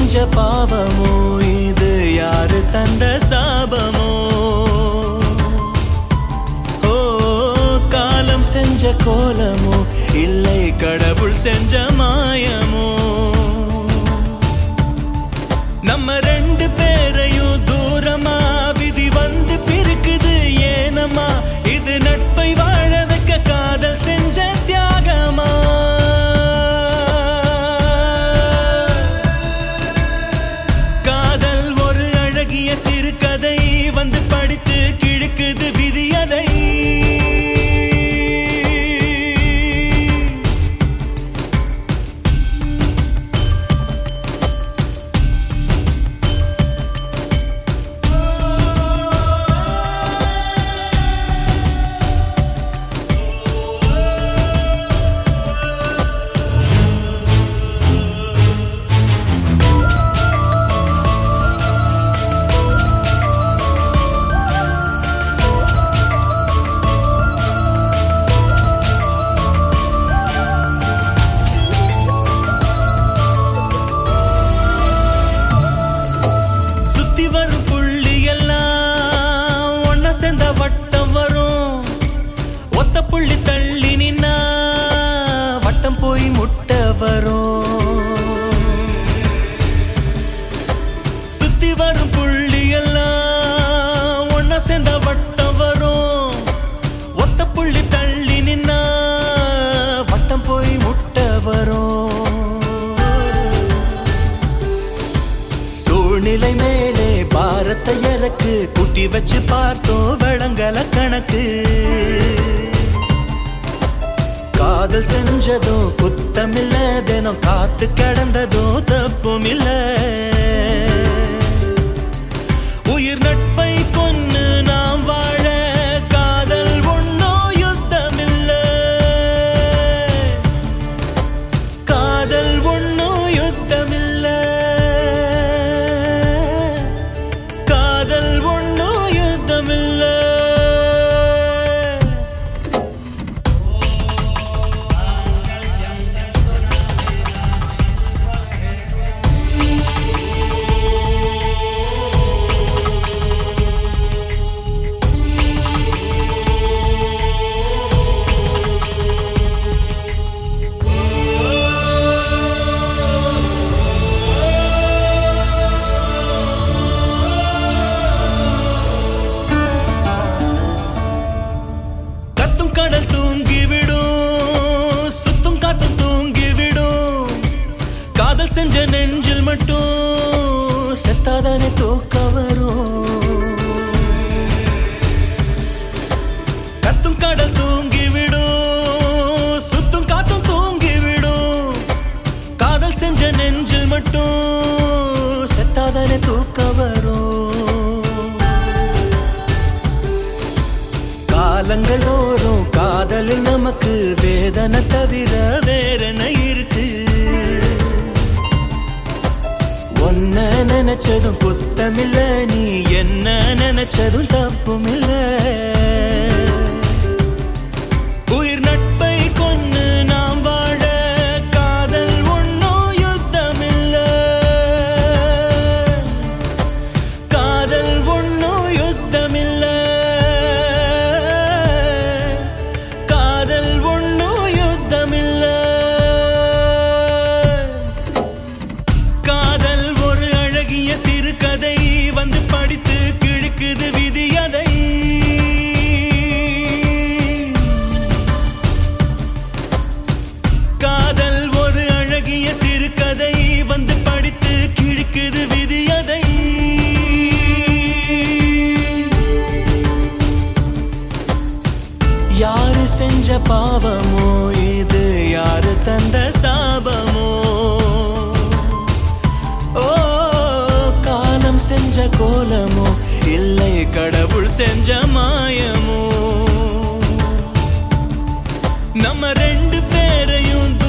செஞ்ச பாவமோ இது யாரு தந்த சாபமோ ஓ காலம் செஞ்ச கோலமோ இல்லை கடவுள் செஞ்ச மாயமோ நம்ம ரெண்டு பேரையும் தூரமா விதி வந்து பிரிக்குது ஏனம்மா இது நட்பை வாழ வைக்க காதல் செஞ்ச தியாகமா காதல் ஒரு அழகிய சிறுகதை வந்து படித்து கிழக்குது விதியதை சுத்தி வரும் புள்ளி எல்லாம் ஒன்ன சேர்ந்த வட்டம் வரும் ஒத்த புள்ளி தள்ளி நின்னா வட்டம் போய் முட்ட வரும் சுத்தி வரும் புள்ளி எல்லாம் ஒன்ன சேர்ந்த வட்டம் வரும் ஒத்த புள்ளி தள்ளி நின்னா வட்டம் போய் முட்ட வரும் சூழ்நிலை மேலே பாரத்தை இறக்கு குட்டி வச்சு பார்த்தோம் விளங்கல கணக்கு காதல் செஞ்சதும் குத்தமில்ல தினம் காத்து கிடந்ததும் தப்பும் இல்ல உயிர் நட்பை கொன்னு நாம் வாழ காதல் ஒன்னோ யுத்தமில்ல காதல் ஒன்னும் யுத்தமில்ல காதல் ஒன்னும் யுத்தமில்ல கத்தும் கடல் தூங்கிவிடும் சுத்தும் காத்தும் தூங்கிவிடும் காதல் செஞ்ச நெஞ்சில் மட்டும் செத்தாதானே தூக்க வரும் கத்தும் கடல் தூங்கிவிடும் சுத்தும் காத்தும் தூங்கிவிடும் காதல் செஞ்ச நெஞ்சில் மட்டும் செத்தாதானே தூக்க வரும் காலங்கள் தோறும் காதலில் நமக்கு வேதனை தவிர வேறென்ன இருக்கு ஒன்ன நினைச்சதும் குத்தமில்ல நீ என்ன நினைச்சதும் தப்புமில்ல உயிர் நட்பை கொன்னு நாம் வாழ காதல் ஒன்னோ யுத்தமில்ல காதல் ஒன்னும் யுத்தமில்ல காதல் ஒன்னும் யுத்தமில்ல காதல் ஒரு அழகிய சிறுகதை வந்து படித்து கிழக்குது விதியதை காதல் ஒரு அழகிய சிறுகதை வந்து படித்து கிழிக்குது விதியதை யாரு செஞ்ச பாவமோ இது யாரு தந்த சாபமோ ஓ காலம் செஞ்ச கோலமோ இல்லை கடவுள் செஞ்ச மாயமோ நம்ம ரெண்டு பேரையும்